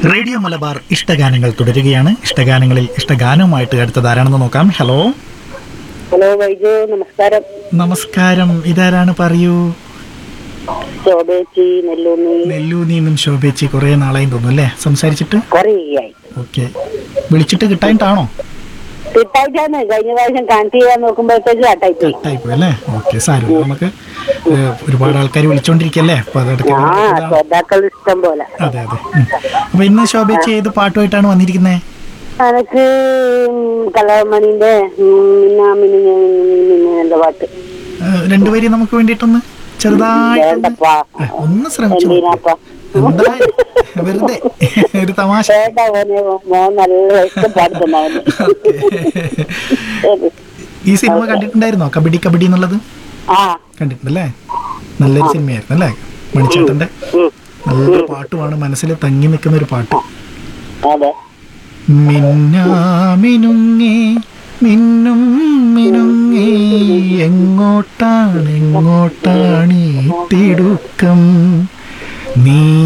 Radio Malabar ഇഷ്ടഗാനങ്ങൾ തുടരുകയാണ് ഇഷ്ടഗാനങ്ങളിൽ ഇഷ്ടഗാനവുമായിട്ട് അടുത്തത് ആരാണെന്ന് നോക്കാം ഹലോ ഹലോ വൈജു നമസ്കാരം നമസ്കാരം ഇതാരാണ് പറയൂ ശോഭേച്ചി നെല്ലൂന്നി നെല്ലൂന്നിന്നും ശോഭേച്ചി കുറേ നാളായി തോന്നുന്നു അല്ലേ സംസാരിച്ചിട്ട് കുറേയായി ഓക്കെ വിളിച്ചിട്ട് കിട്ടായിട്ടാണോ കിട്ടായിട്ടാണ് കഴിഞ്ഞ പ്രാവശ്യം കണക്ട് ചെയ്യാൻ നോക്കുമ്പോഴത്തേക്ക് കട്ടായി പോയി കട്ടായിപ്പോയി അല്ലേ ഓക്കെ സാരം നമുക്ക് ഏഹ്, ഒരുപാട് ആൾക്കാർ വിളിച്ചോണ്ടിരിക്കല്ലേ അപ്പൊ അതെടുക്കാൻ ആ ശ്രോതാക്കൾ ഇഷ്ടം പോലെ അതെ അതെ ഉം. അപ്പൊ ഇന്ന് ശോഭേച്ചി ഏത് പാട്ടുമായിട്ടാണ് വന്നിരിക്കുന്നത് എനക്ക് കലാമണിന്റെ മിന്ന മിനിഞ്ഞ മിന്നുന്ന പാട്ട് രണ്ടുപേരും നമുക്ക് വേണ്ടിയിട്ടൊന്ന് ചെറുതായിട്ടൊന്ന് വേണ്ടപ്പാ ഏ, ഒന്ന് ശ്രമിച്ചു നോക്കൂ. എന്തിനാപ്പാ എന്താ വെറുതെ ഒരു തമാശ വേണ്ട മോനെ മോൻ നല്ല ഇഷ്ടം പാടുത്തുന്നവന് ഈ സിനിമ കണ്ടിട്ടുണ്ടായിരുന്നോ കബഡി കബഡി എന്നുള്ളത് ആ കണ്ടിട്ടുണ്ടല്ലേ നല്ലൊരു സിനിമയായിരുന്നു അല്ലേ മണിച്ചേട്ടന്റെ ഉം. നല്ലൊരു പാട്ടുമാണ് മനസ്സിൽ തങ്ങി നിൽക്കുന്ന ഒരു പാട്ട് അതെ മിന്നാമിനുങ്ങേ മിന്നും മിനുങ്ങേ എങ്ങോട്ടാണ് എങ്ങോട്ടാണ് ഈ തിടുക്കം നീ